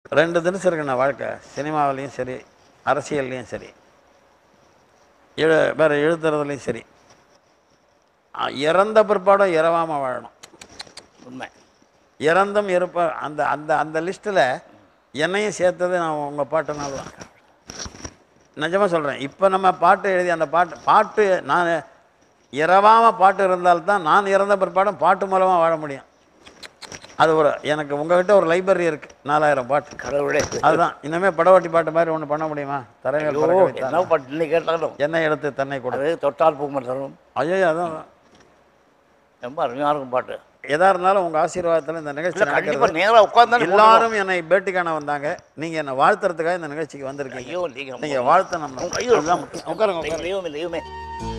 ரெண்டு தினசு இருக்குண்ணா வாழ்க்கை சினிமாவிலையும் சரி அரசியல்லையும் சரி எழு வேறு எழுதுறதுலையும் சரி ஆ, இறந்த பிற்பாடும் இறவாமல் வாழணும் உண்மை இறந்தும் இருப்ப அந்த அந்த அந்த லிஸ்ட்டில் என்னையும் சேர்த்தது நான் உங்கள் பாட்டுனால தான் நிஜமாக சொல்கிறேன் இப்போ நம்ம பாட்டு எழுதி அந்த பாட்டு பாட்டு நான் இறவாமல் பாட்டு இருந்தால்தான் நான் இறந்த பிற்பாடும் பாட்டு மூலமாக வாழ முடியும் அது ஒரு எனக்கு உங்ககிட்ட ஒரு லைப்ரரி இருக்குது நாலாயிரம் பாட்டு கடவுளே அதுதான் இன்னமே படவாட்டி பாட்டு மாதிரி ஒன்று பண்ண முடியுமா தரைகள் ஐயோ, பறக்க வைத்தான். என்ன பாட்டு இன்னைக்கு கேட்டாலும் என்ன எடுத்து தன்னை கொடு அது தொட்டால் பூ மலரும் ஐயோ அதான் ரொம்ப அருமையாக இருக்கும் பாட்டு எதா இருந்தாலும் உங்கள் ஆசீர்வாதத்தில் இந்த நிகழ்ச்சி இல்லை நடக்கிறது கண்டிப்பாக நேராக உட்காந்து எல்லாரும் என்னை பேட்டி காண வந்தாங்க நீங்கள் என்னை வாழ்த்துறதுக்காக இந்த நிகழ்ச்சிக்கு வந்திருக்கீங்க ஐயோ நீங்கள் நீங்கள் வாழ்த்தணும் ஐயோ அதுதான் முக்கியம். உட்காருங்க உட்காருங்க தெய்வமே தெய்வமே